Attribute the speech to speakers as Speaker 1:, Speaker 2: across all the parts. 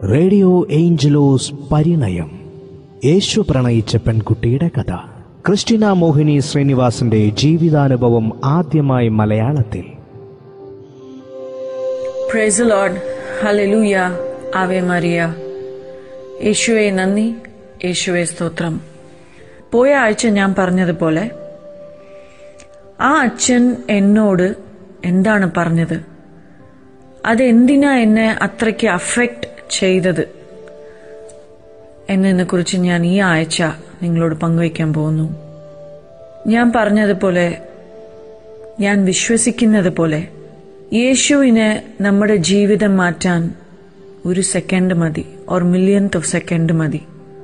Speaker 1: radio Angelos പരിണയം യേശു പ്രണയിച്ച പെൺകുട്ടിയുടെ കഥ ക്രിസ്റ്റിന മോഹിനി ശ്രീനിവാസന്റെ ജീവിതാനുഭവം ആദ്യമായി മലയാളത്തിൽ
Speaker 2: പ്രൈസ് ലോഡ് ഹലലൂയ ആവേ മറിയ യേശുവെ നന്ദി യേശുവെ സ്തോത്രം പോയ ആഴ്ച ഞാൻ പറഞ്ഞതുപോലെ ആ അച്ഛൻ എന്നോട് എന്താണ് പറഞ്ഞത് അതെന്തിനാ എന്നെ അത്രയ്ക്ക് അഫക്റ്റ് ചെയ്തത് എന്നതിനെ കുറിച്ച് ഞാൻ ഈ ആഴ്ച നിങ്ങളോട് പങ്കുവയ്ക്കാൻ പോകുന്നു ഞാൻ പറഞ്ഞതുപോലെ ഞാൻ വിശ്വസിക്കുന്നത് പോലെ യേശുവിന് നമ്മുടെ ജീവിതം മാറ്റാൻ ഒരു സെക്കൻഡ് മതി ഓർ മില്യൺത്ത് ഓഫ് സെക്കൻഡ് മതി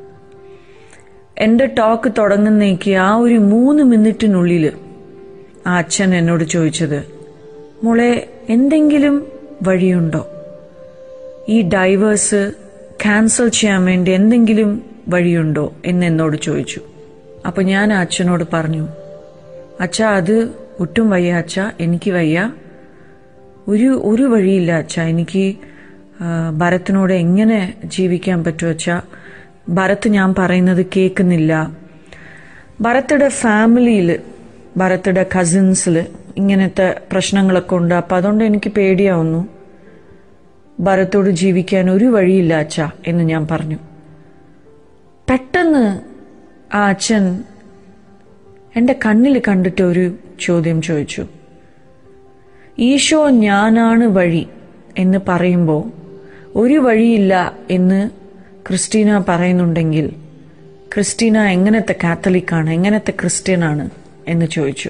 Speaker 2: എന്റെ ടോക്ക് തുടങ്ങുന്നേക്ക് ആ ഒരു മൂന്ന് മിനിറ്റിനുള്ളിൽ ആ അച്ഛൻ എന്നോട് ചോദിച്ചത് മോളെ എന്തെങ്കിലും വഴിയുണ്ടോ ഈ ഡൈവേഴ്സ് ക്യാൻസൽ ചെയ്യാൻ വേണ്ടി എന്തെങ്കിലും വഴിയുണ്ടോ എന്ന് എന്നോട് ചോദിച്ചു അപ്പൊ ഞാൻ ആ അച്ഛനോട് പറഞ്ഞു അച്ഛാ അത് ഒട്ടും വയ്യ അച്ഛാ എനിക്ക് വയ്യ ഒരു ഒരു വഴിയില്ല അച്ഛാ എനിക്ക് ആ, ഭരത്തിനോട് എങ്ങനെ ജീവിക്കാൻ പറ്റും അച്ഛാ ഭരത് ഞാൻ പറയുന്നത് കേൾക്കുന്നില്ല ഭരത്തുടെ ഫാമിലിയിൽ ഭരത്തുടെ കസിൻസിൽ ഇങ്ങനത്തെ പ്രശ്നങ്ങളൊക്കെ ഉണ്ട് അപ്പം അതുകൊണ്ട് എനിക്ക് പേടിയാവുന്നു ഭരത്തോട് ജീവിക്കാൻ ഒരു വഴിയില്ല അച്ഛ എന്ന് ഞാൻ പറഞ്ഞു പെട്ടെന്ന് ആ അച്ഛൻ എൻ്റെ കണ്ണിൽ കണ്ടിട്ട് ഒരു ചോദ്യം ചോദിച്ചു ഈശോ ഞാനാണ് വഴി എന്ന് പറയുമ്പോൾ ഒരു വഴിയില്ല എന്ന് ക്രിസ്റ്റീന പറയുന്നുണ്ടെങ്കിൽ ക്രിസ്റ്റീന എങ്ങനത്തെ കാത്തലിക്കാണ് എങ്ങനത്തെ ക്രിസ്ത്യനാണ് എന്ന് ചോദിച്ചു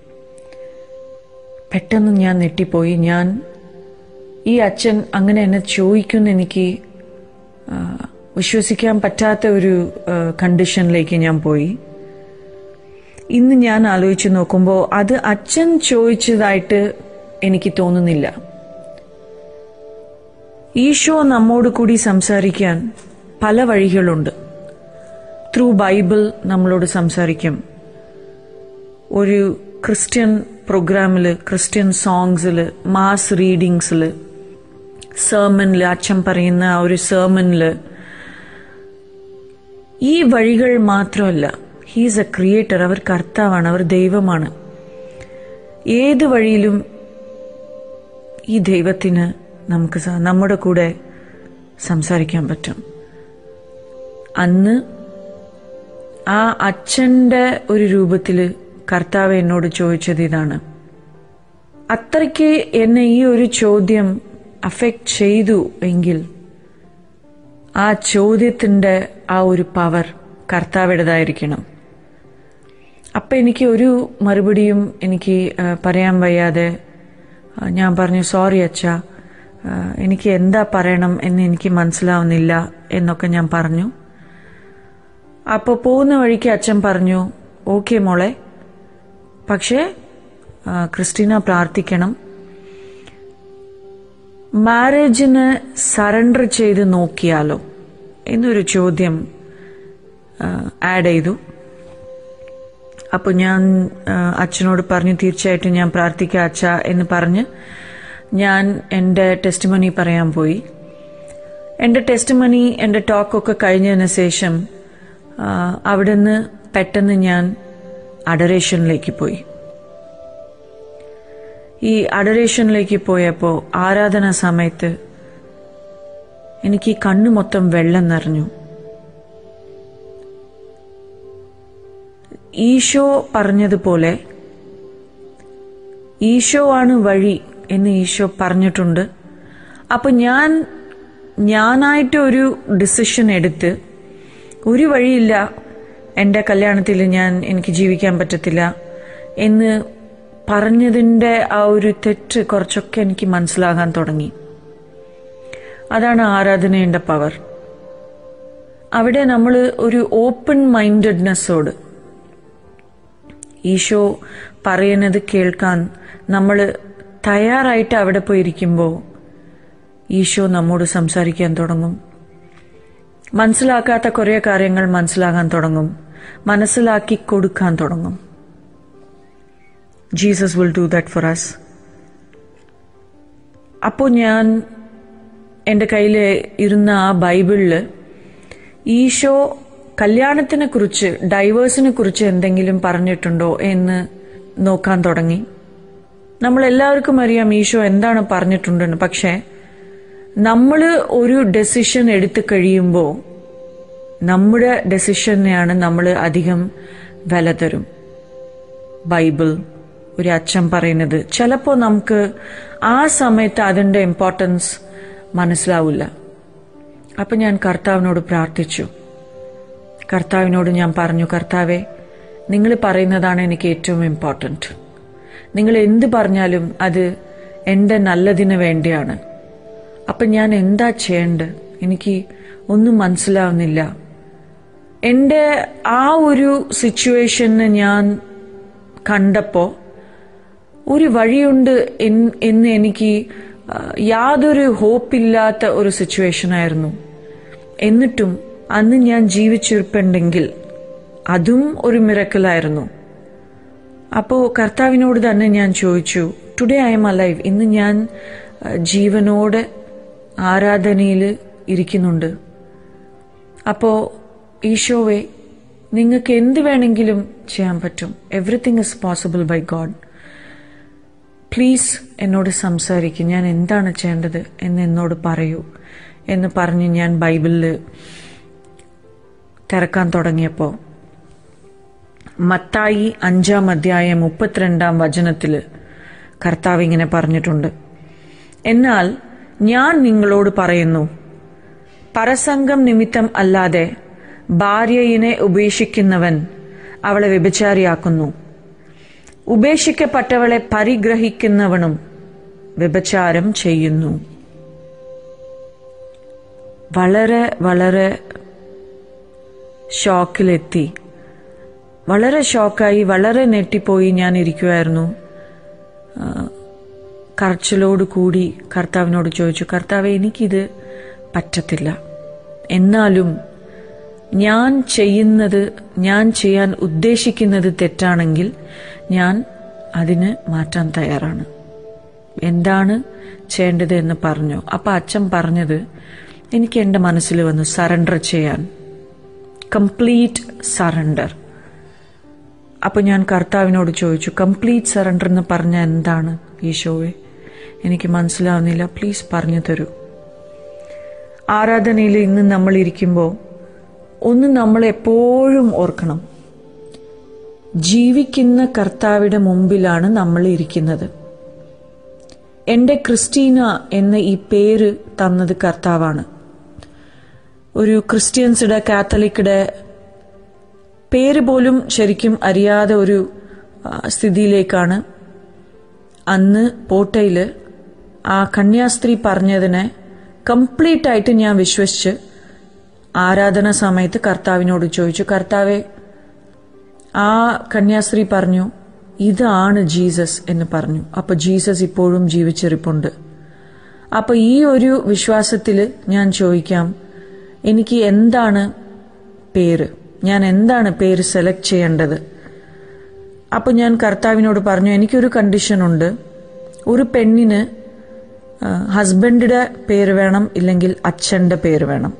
Speaker 2: പെട്ടെന്ന് ഞാൻ നെട്ടിപ്പോയി ഞാൻ ഈ അച്ഛൻ അങ്ങനെ എന്നെ ചോദിക്കുമെന്ന് എനിക്ക് ആ, വിശ്വസിക്കാൻ പറ്റാത്ത ഒരു ആ, കണ്ടീഷനിലേക്ക് ഞാൻ പോയി ഇന്ന് ഞാൻ ആലോചിച്ച് നോക്കുമ്പോൾ അത് അച്ഛൻ ചോദിച്ചതായിട്ട് എനിക്ക് തോന്നുന്നില്ല ഈശോ നമ്മോട് കൂടി സംസാരിക്കാൻ പല വഴികളുണ്ട് ത്രൂ ബൈബിൾ നമ്മളോട് സംസാരിക്കും ഒരു ക്രിസ്ത്യൻ പ്രോഗ്രാമിൽ ക്രിസ്ത്യൻ സോങ്സിൽ മാസ് റീഡിങ്സിൽ സെർമനിൽ അച്ഛൻ പറയുന്ന ആ ഒരു സെർമനിൽ ഈ വഴികൾ മാത്രമല്ല ഹീസ് എ ക്രിയേറ്റർ അവർ കർത്താവാണ് അവർ ദൈവമാണ് ഏത് വഴിയിലും ഈ ദൈവത്തിന് നമുക്ക് സ- നമ്മുടെ കൂടെ സംസാരിക്കാൻ പറ്റും അന്ന് ആ അച്ഛന്റെ ഒരു രൂപത്തില് കർത്താവ് എന്നോട് ചോദിച്ചത് ഇതാണ് അത്രയ്ക്ക് എന്നെ ഈ ഒരു ചോദ്യം അഫക്റ്റ് ചെയ്തു എങ്കിൽ ആ ചോദ്യത്തിന്റെ ആ ഒരു പവർ കർത്താവിടേതായിരിക്കണം അപ്പൊ എനിക്ക് ഒരു മറുപടിയും എനിക്ക് ആ, പറയാൻ വയ്യാതെ ആ, ഞാൻ പറഞ്ഞു സോറി അച്ഛ ആ, എനിക്ക് എന്താ പറയണം എന്ന് എനിക്ക് മനസ്സിലാവുന്നില്ല എന്നൊക്കെ ഞാൻ പറഞ്ഞു അപ്പോൾ പോകുന്ന വഴിക്ക് അച്ഛൻ പറഞ്ഞു ഓക്കെ മോളെ പക്ഷേ ആ, ക്രിസ്റ്റീന പ്രാർത്ഥിക്കണം മാരേജിന് സറണ്ടർ ചെയ്ത് നോക്കിയാലോ എന്നൊരു ചോദ്യം ആഡ് ചെയ്തു അപ്പോൾ ഞാൻ ആ, അച്ഛനോട് പറഞ്ഞു തീർച്ചയായിട്ടും ഞാൻ പ്രാർത്ഥിക്കാം അച്ഛ എന്ന് പറഞ്ഞ് ഞാൻ എൻ്റെ ടെസ്റ്റ് പറയാൻ പോയി എൻ്റെ ടെസ്റ്റ് മണി എൻ്റെ ടോക്കൊക്കെ കഴിഞ്ഞതിന് ശേഷം ആ, അവിടുന്ന് പെട്ടെന്ന് ഞാൻ അഡറേഷനിലേക്ക് പോയി ഈ അഡറേഷനിലേക്ക് പോയപ്പോൾ ആരാധന സമയത്ത് എനിക്ക് ഈ കണ്ണ് മൊത്തം വെള്ളം നിറഞ്ഞു ഈശോ പറഞ്ഞതുപോലെ ഈശോ ആണ് വഴി എന്ന് ഈശോ പറഞ്ഞിട്ടുണ്ട് അപ്പൊ ഞാൻ ഞാനായിട്ട് ഒരു ഡിസിഷൻ എടുത്ത് ഒരു വഴിയില്ല എൻ്റെ കല്യാണത്തിൽ ഞാൻ എനിക്ക് ജീവിക്കാൻ പറ്റത്തില്ല എന്ന് പറഞ്ഞതിൻ്റെ ആ ഒരു തെറ്റ് കുറച്ചൊക്കെ എനിക്ക് മനസ്സിലാകാൻ തുടങ്ങി അതാണ് ആരാധനയുടെ പവർ അവിടെ നമ്മൾ ഒരു ഓപ്പൺ മൈൻഡഡ്നെസ്സോട് ഈശോ പറയുന്നത് കേൾക്കാൻ നമ്മൾ തയ്യാറായിട്ട് അവിടെ പോയിരിക്കുമ്പോൾ ഈശോ നമ്മോട് സംസാരിക്കാൻ തുടങ്ങും മനസ്സിലാക്കാത്ത കുറേ കാര്യങ്ങൾ മനസ്സിലാകാൻ തുടങ്ങും മനസ്സിലാക്കി കൊടുക്കാൻ തുടങ്ങും Jesus will do that for us അപ്പോൾ ഞാൻ എൻ്റെ കയ്യിൽ ഇരുന്ന ആ ബൈബിളിൽ ഈശോ കല്യാണത്തിനെ കുറിച്ച് ഡൈവേഴ്സിനെ കുറിച്ച് എന്തെങ്കിലും പറഞ്ഞിട്ടുണ്ടോ എന്ന് നോക്കാൻ തുടങ്ങി നമ്മൾ എല്ലാവർക്കും അറിയാം ഈശോ എന്താണ് പറഞ്ഞിട്ടുണ്ടെന്ന് പക്ഷേ നമ്മൾ ഒരു ഡെസിഷൻ എടുത്തു കഴിയുമ്പോൾ നമ്മുടെ ഡെസിഷനെയാണ് നമ്മൾ അധികം വില തരും ബൈബിൾ ഒരു അച്ഛൻ പറയുന്നത് ചിലപ്പോൾ നമുക്ക് ആ സമയത്ത് അതിൻ്റെ ഇമ്പോർട്ടൻസ് മനസ്സിലാവില്ല അപ്പം ഞാൻ കർത്താവിനോട് പ്രാർത്ഥിച്ചു കർത്താവിനോട് ഞാൻ പറഞ്ഞു കർത്താവെ നിങ്ങൾ പറയുന്നതാണ് എനിക്ക് ഏറ്റവും ഇമ്പോർട്ടൻറ്റ് നിങ്ങൾ എന്ത് പറഞ്ഞാലും അത് എൻ്റെ നല്ലതിന് വേണ്ടിയാണ് അപ്പം ഞാൻ എന്താ ചെയ്യേണ്ടത് എനിക്ക് ഒന്നും മനസ്സിലാവുന്നില്ല എൻ്റെ ആ ഒരു സിറ്റുവേഷന് ഞാൻ കണ്ടപ്പോൾ ഒരു വഴിയുണ്ട് എന്ന് എന്ന് എനിക്ക് ആ, യാതൊരു ഹോപ്പില്ലാത്ത ഒരു സിറ്റുവേഷൻ ആയിരുന്നു എന്നിട്ടും അന്ന് ഞാൻ ജീവിച്ചിരിപ്പുണ്ടെങ്കിൽ അതും ഒരു മിറക്കലായിരുന്നു അപ്പോൾ കർത്താവിനോട് തന്നെ ഞാൻ ചോദിച്ചു ടുഡേ ഐ എം അലൈവ് ഇന്ന് ഞാൻ ആ, ജീവനോടെ ആരാധനയിൽ ഇരിക്കുന്നുണ്ട് അപ്പോൾ ഈശോവെ നിങ്ങൾക്ക് എന്ത് വേണമെങ്കിലും ചെയ്യാൻ പറ്റും everything is possible by God please എന്നോട് സംസാരിക്കും ഞാൻ എന്താണ് ചെയ്യേണ്ടത് എന്ന് എന്നോട് പറയൂ എന്ന് പറഞ്ഞ് ഞാൻ ബൈബിളിൽ തിരക്കാൻ തുടങ്ങിയപ്പോൾ മത്തായി അഞ്ചാം അധ്യായം മുപ്പത്തിരണ്ടാം വചനത്തിൽ കർത്താവ് ഇങ്ങനെ പറഞ്ഞിട്ടുണ്ട് എന്നാൽ ഞാൻ നിങ്ങളോട് പറയുന്നു പരസംഗം നിമിത്തം അല്ലാതെ ഭാര്യയിനെ ഉപേക്ഷിക്കുന്നവൻ അവളെ വ്യഭിചാരിയാക്കുന്നു ഉപേക്ഷിക്കപ്പെട്ടവളെ പരിഗ്രഹിക്കുന്നവനും വ്യഭിചാരം ചെയ്യുന്നു വളരെ വളരെ ഷോക്കിലെത്തി വളരെ ഷോക്കായി വളരെ നെട്ടിപ്പോയി ഞാൻ ഇരിക്കുമായിരുന്നു ആ, കരച്ചിലോട് കൂടി കർത്താവിനോട് ചോദിച്ചു കർത്താവ് എനിക്കിത് പറ്റത്തില്ല എന്നാലും ഞാൻ ചെയ്യുന്നത് ഞാൻ ചെയ്യാൻ ഉദ്ദേശിക്കുന്നത് തെറ്റാണെങ്കിൽ ഞാൻ അതിന് മാറ്റാൻ തയ്യാറാണ് എന്താണ് ചെയ്യേണ്ടത് എന്ന് പറഞ്ഞു അപ്പൊ അച്ഛൻ പറഞ്ഞത് എനിക്ക് എൻ്റെ മനസ്സിൽ വന്നു സറണ്ടർ ചെയ്യാൻ കംപ്ലീറ്റ് സറണ്ടർ അപ്പൊ ഞാൻ കർത്താവിനോട് ചോദിച്ചു കംപ്ലീറ്റ് സറണ്ടർ എന്ന് പറഞ്ഞ എന്താണ് ഈശോയെ എനിക്ക് മനസ്സിലാവുന്നില്ല പ്ലീസ് പറഞ്ഞു തരൂ ആരാധനയിൽ ഇന്ന് നമ്മൾ ഇരിക്കുമ്പോൾ ഒന്ന് നമ്മൾ എപ്പോഴും ഓർക്കണം ജീവിക്കുന്ന കർത്താവിടെ മുമ്പിലാണ് നമ്മൾ ഇരിക്കുന്നത് എൻ്റെ ക്രിസ്റ്റീന എന്ന ഈ പേര് തന്നത് കർത്താവാണ് ഒരു ക്രിസ്ത്യൻസുടെ കാത്തലിക്കുടെ പേര് പോലും ശരിക്കും അറിയാതെ ഒരു ആ, സ്ഥിതിയിലേക്കാണ് അന്ന് പോട്ടയിൽ ആ കന്യാസ്ത്രീ പറഞ്ഞതിനെ കംപ്ലീറ്റ് ആയിട്ട് ഞാൻ വിശ്വസിച്ച് ആരാധന സമയത്ത് കർത്താവിനോട് ചോദിച്ചു കർത്താവെ ആ കന്യാസ്ത്രീ പറഞ്ഞു ഇതാണ് ജീസസ് എന്ന് പറഞ്ഞു അപ്പൊ ജീസസ് ഇപ്പോഴും ജീവിച്ചിരിപ്പുണ്ട് അപ്പൊ ഈ ഒരു വിശ്വാസത്തിൽ ഞാൻ ചോദിക്കാം എനിക്ക് എന്താണ് പേര് ഞാൻ എന്താണ് പേര് സെലക്ട് ചെയ്യേണ്ടത് അപ്പൊ ഞാൻ കർത്താവിനോട് പറഞ്ഞു എനിക്കൊരു കണ്ടീഷൻ ഉണ്ട് ഒരു പെണ്ണിന് ഹസ്ബൻഡിന്റെ പേര് വേണം ഇല്ലെങ്കിൽ അച്ഛന്റെ പേര് വേണം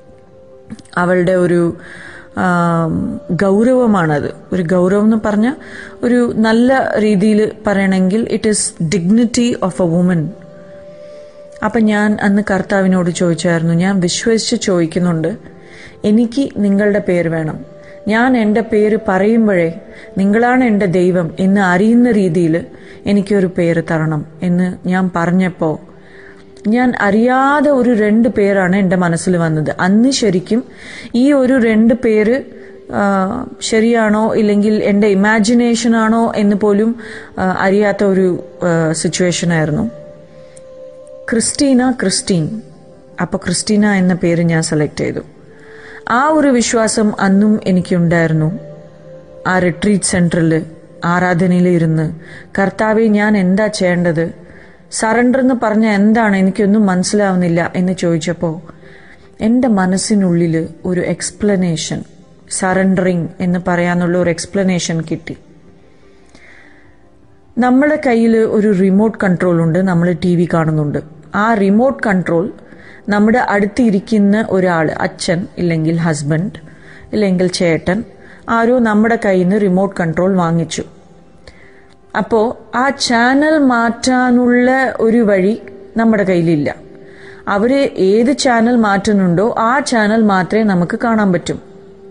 Speaker 2: അവളുടെ ഒരു ആം, ഗൗരവമാണത് ഒരു ഗൗരവം എന്ന് പറഞ്ഞാൽ ഒരു നല്ല രീതിയിൽ പറയണമെങ്കിൽ it is dignity of a woman അപ്പം ഞാൻ അന്ന് കർത്താവിനോട് ചോദിച്ചായിരുന്നു ഞാൻ വിശ്വസിച്ച് ചോദിക്കുന്നുണ്ട് എനിക്ക് നിങ്ങളുടെ പേര് വേണം ഞാൻ എൻ്റെ പേര് പറയുമ്പോഴേ നിങ്ങളാണ് എൻ്റെ ദൈവം എന്ന് അറിയുന്ന രീതിയിൽ എനിക്കൊരു പേര് തരണം എന്ന് ഞാൻ പറഞ്ഞപ്പോൾ ഞാൻ അറിയാതെ ഒരു രണ്ട് പേരാണ് എൻ്റെ മനസ്സിൽ വന്നത് അന്ന് ശരിക്കും ഈ ഒരു രണ്ട് പേര് ആ, ശരിയാണോ ഇല്ലെങ്കിൽ എൻ്റെ ഇമാജിനേഷൻ ആണോ എന്ന് പോലും ആ, അറിയാത്ത ഒരു സിറ്റുവേഷൻ ആയിരുന്നു ക്രിസ്റ്റീന ക്രിസ്റ്റീൻ അപ്പോൾ ക്രിസ്റ്റീന എന്ന പേര് ഞാൻ സെലക്ട് ചെയ്തു ആ ഒരു വിശ്വാസം അന്നും എനിക്കുണ്ടായിരുന്നു ആ റിട്രീറ്റ് സെന്ററിൽ ആരാധനയിൽ ഇരുന്ന് കർത്താവെ ഞാൻ എന്താ ചെയ്യേണ്ടത് സറണ്ടർ എന്ന് പറഞ്ഞ എന്താണ് എനിക്കൊന്നും മനസ്സിലാവുന്നില്ല എന്ന് ചോദിച്ചപ്പോൾ എൻ്റെ മനസ്സിനുള്ളിൽ ഒരു എക്സ്പ്ലനേഷൻ സറണ്ടറിങ് എന്ന് പറയാനുള്ള ഒരു എക്സ്പ്ലനേഷൻ കിട്ടി നമ്മുടെ കയ്യിൽ ഒരു റിമോട്ട് കൺട്രോൾ ഉണ്ട് നമ്മൾ ടി വി കാണുന്നുണ്ട് ആ റിമോട്ട് കൺട്രോൾ നമ്മുടെ അടുത്തിരിക്കുന്ന ഒരാൾ അച്ഛൻ ഇല്ലെങ്കിൽ ഹസ്ബൻഡ് ഇല്ലെങ്കിൽ ചേട്ടൻ ആരോ നമ്മുടെ കയ്യിൽ നിന്ന് റിമോട്ട് കൺട്രോൾ വാങ്ങിച്ചു അപ്പോൾ ആ ചാനൽ മാറ്റാനുള്ള ഒരു വഴി നമ്മുടെ കയ്യിലില്ല അവർ ഏത് ചാനൽ മാറ്റുന്നുണ്ടോ ആ ചാനൽ മാത്രമേ നമുക്ക് കാണാൻ പറ്റും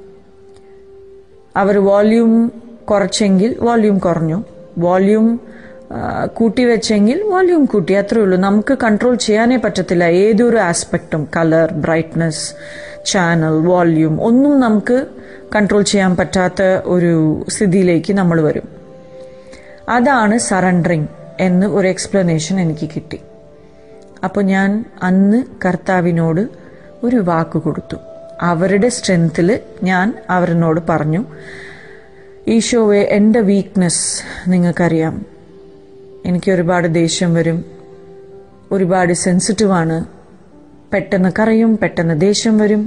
Speaker 2: അവർ വോള്യൂം കുറച്ചെങ്കിൽ വോള്യൂം കുറഞ്ഞു വോള്യൂം കൂട്ടി വെച്ചെങ്കിൽ വോള്യൂം കൂട്ടി അത്രേ ഉള്ളൂ നമുക്ക് കൺട്രോൾ ചെയ്യാനേ പറ്റത്തില്ല ഏതൊരു ആസ്പെക്റ്റും കളർ ബ്രൈറ്റ്നസ് ചാനൽ വോള്യൂം ഒന്നും നമുക്ക് കൺട്രോൾ ചെയ്യാൻ പറ്റാത്ത ഒരു സ്ഥിതിയിലേക്ക് നമ്മൾ വരും അതാണ് സറണ്ടറിങ് എന്ന് ഒരു എക്സ്പ്ലനേഷൻ എനിക്ക് കിട്ടി അപ്പോൾ ഞാൻ അന്ന് കർത്താവിനോട് ഒരു വാക്ക് കൊടുത്തു അവരുടെ സ്ട്രെങ്ത്തിൽ ഞാൻ അവരിനോട് പറഞ്ഞു ഈശോയെ എൻ്റെ വീക്ക്നെസ് നിങ്ങൾക്കറിയാം എനിക്ക് ഒരുപാട് ദേഷ്യം വരും ഒരുപാട് സെൻസിറ്റീവാണ് പെട്ടെന്ന് കരയും പെട്ടെന്ന് ദേഷ്യം വരും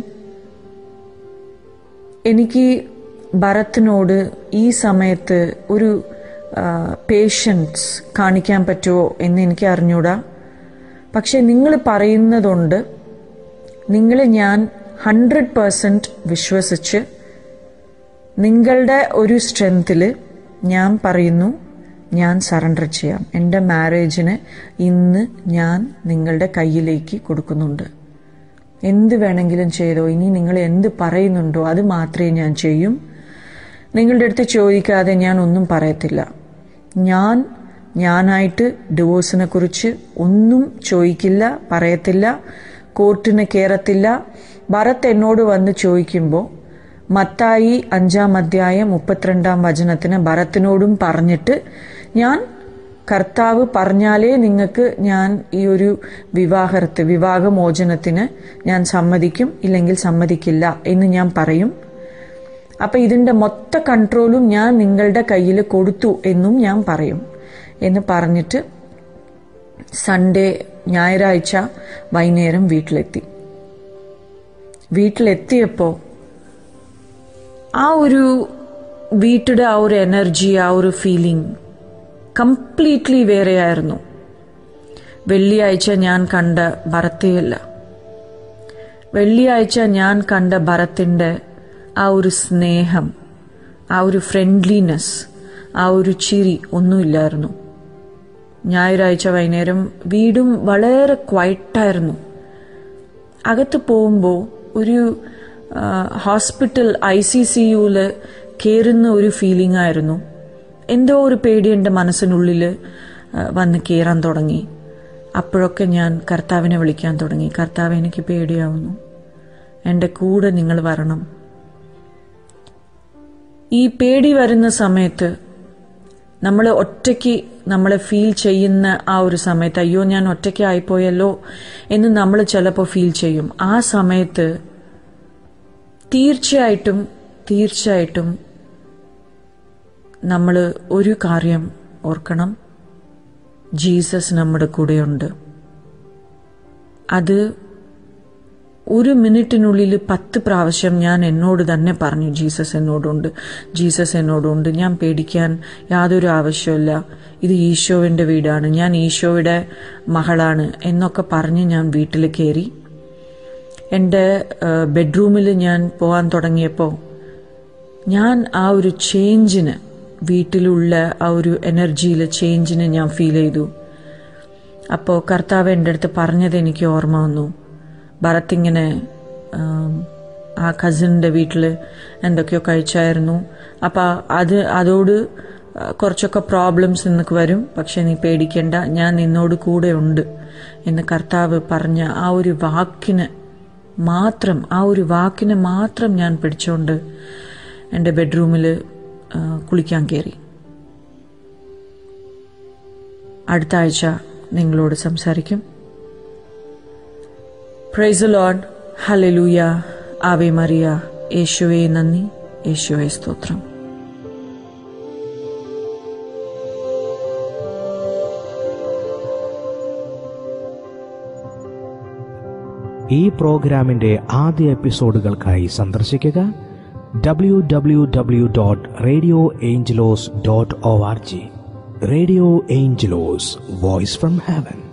Speaker 2: എനിക്ക് ഭരത്തിനോട് ഈ സമയത്ത് ഒരു പേഷ്യൻസ് കാണിക്കാൻ പറ്റുമോ എന്ന് എനിക്ക് അറിഞ്ഞൂടാ പക്ഷെ നിങ്ങൾ പറയുന്നതുകൊണ്ട് നിങ്ങളെ ഞാൻ ഹൺഡ്രഡ് പേഴ്സൻറ്റ് വിശ്വസിച്ച് നിങ്ങളുടെ ഒരു സ്ട്രെങ്ത്തിൽ ഞാൻ പറയുന്നു ഞാൻ സറണ്ടർ ചെയ്യാം എൻ്റെ മാരേജിന് ഇന്ന് ഞാൻ നിങ്ങളുടെ കയ്യിലേക്ക് കൊടുക്കുന്നുണ്ട് എന്ത് വേണമെങ്കിലും ചെയ്തോ ഇനി നിങ്ങൾ എന്ത് പറയുന്നുണ്ടോ അത് മാത്രമേ ഞാൻ ചെയ്യും നിങ്ങളുടെ അടുത്ത് ചോദിക്കാതെ ഞാൻ ഒന്നും പറയത്തില്ല ഞാൻ ഞാനായിട്ട് ഡിവോഴ്സിനെ കുറിച്ച് ഒന്നും ചോദിക്കില്ല പറയത്തില്ല കോർട്ടിന് കയറത്തില്ല ഭരത് എന്നോട് വന്ന് ചോദിക്കുമ്പോൾ മത്തായി അഞ്ചാം അധ്യായം മുപ്പത്തിരണ്ടാം വചനത്തിന് ഭരത്തിനോടും പറഞ്ഞിട്ട് ഞാൻ കർത്താവ് പറഞ്ഞാലേ നിങ്ങൾക്ക് ഞാൻ ഈ ഒരു വിവാഹത്ത് വിവാഹമോചനത്തിന് ഞാൻ സമ്മതിക്കും ഇല്ലെങ്കിൽ സമ്മതിക്കില്ല എന്ന് ഞാൻ പറയും അപ്പൊ ഇതിന്റെ മൊത്ത കൺട്രോളും ഞാൻ നിങ്ങളുടെ കയ്യിൽ കൊടുത്തു എന്നും ഞാൻ പറയും എന്ന് പറഞ്ഞിട്ട് സൺഡേ ഞായറാഴ്ച വൈകുന്നേരം വീട്ടിലെത്തി വീട്ടിലെത്തിയപ്പോൾ ആ ഒരു വീട്ടിലെ ആ ഒരു എനർജി ആ ഒരു ഫീലിംഗ് കംപ്ലീറ്റ്ലി വേറെയായിരുന്നു വെള്ളിയാഴ്ച ഞാൻ കണ്ട ഭരത്തെയല്ല വെള്ളിയാഴ്ച ഞാൻ കണ്ട ഭരത്തിൻ്റെ ആ ഒരു സ്നേഹം ആ ഒരു ഫ്രണ്ട്ലിനെസ് ആ ഒരു ചിരി ഒന്നുമില്ലായിരുന്നു ഞായറാഴ്ച വൈകുന്നേരം വീടും വളരെ ക്വയറ്റായിരുന്നു അകത്ത് പോകുമ്പോൾ ഒരു ഹോസ്പിറ്റൽ ഐ സി സി യുവിൽ കയറുന്ന ഒരു ഫീലിംഗ് ആയിരുന്നു എന്തോ ഒരു പേടി എൻ്റെ മനസ്സിനുള്ളിൽ വന്ന് കയറാൻ തുടങ്ങി അപ്പോഴൊക്കെ ഞാൻ കർത്താവിനെ വിളിക്കാൻ തുടങ്ങി കർത്താവ് എനിക്ക് പേടിയാവുന്നു എൻ്റെ കൂടെ നിങ്ങൾ വരണം ഈ പേടി വരുന്ന സമയത്ത് നമ്മൾ ഒറ്റയ്ക്ക് നമ്മളെ ഫീൽ ചെയ്യുന്ന ആ ഒരു സമയത്ത് അയ്യോ ഞാൻ ഒറ്റയ്ക്ക് ആയിപ്പോയല്ലോ എന്ന് നമ്മൾ ചിലപ്പോൾ ഫീൽ ചെയ്യും ആ സമയത്ത് തീർച്ചയായിട്ടും തീർച്ചയായിട്ടും നമ്മൾ ഒരു കാര്യം ഓർക്കണം ജീസസ് നമ്മുടെ കൂടെയുണ്ട് അത് ഒരു മിനിറ്റിനുള്ളിൽ പത്ത് പ്രാവശ്യം ഞാൻ എന്നോട് തന്നെ പറഞ്ഞു ജീസസ് എന്നോടുണ്ട് ജീസസ് എന്നോടുണ്ട് ഞാൻ പേടിക്കാൻ യാതൊരു ആവശ്യമില്ല ഇത് ഈശോവിൻ്റെ വീടാണ് ഞാൻ ഈശോയുടെ മകളാണ് എന്നൊക്കെ പറഞ്ഞ് ഞാൻ വീട്ടിൽ കയറി എൻ്റെ ബെഡ്റൂമിൽ ഞാൻ പോകാൻ തുടങ്ങിയപ്പോൾ ഞാൻ ആ ഒരു ചേഞ്ചിന് വീട്ടിലുള്ള ആ ഒരു എനർജിയിൽ ചേഞ്ചിന് ഞാൻ ഫീൽ ചെയ്തു അപ്പോൾ കർത്താവ് എൻ്റെ അടുത്ത് പറഞ്ഞത് എനിക്ക് ഓർമ്മ വന്നു ഭരത് ഇങ്ങനെ ആ കസിൻ്റെ വീട്ടിൽ എന്തൊക്കെയോ കഴിച്ചായിരുന്നു അപ്പോൾ അത് അതോട് കുറച്ചൊക്കെ പ്രോബ്ലംസ് നിനക്ക് വരും പക്ഷെ നീ പേടിക്കണ്ട ഞാൻ നിന്നോട് കൂടെ ഉണ്ട് എന്ന് കർത്താവ് പറഞ്ഞ ആ ഒരു വാക്കിന് മാത്രം ആ ഒരു വാക്കിനെ മാത്രം ഞാൻ പിടിച്ചുകൊണ്ട് എൻ്റെ ബെഡ്റൂമിൽ കുളിക്കാൻ കയറി അടുത്ത ആഴ്ച നിങ്ങളോട് സംസാരിക്കും പ്രൈസ് ലോഡ് ഹലലൂയ ആവേ മറിയ യേശുവേ നന്ദി യേശുവേ സ്തോത്രം
Speaker 1: ഈ പ്രോഗ്രാമിന്റെ ആദ്യ എപ്പിസോഡുകൾക്കായി സന്ദർശിക്കുക W W W dot radio Angelos dot O R G radio Angelos voice from heaven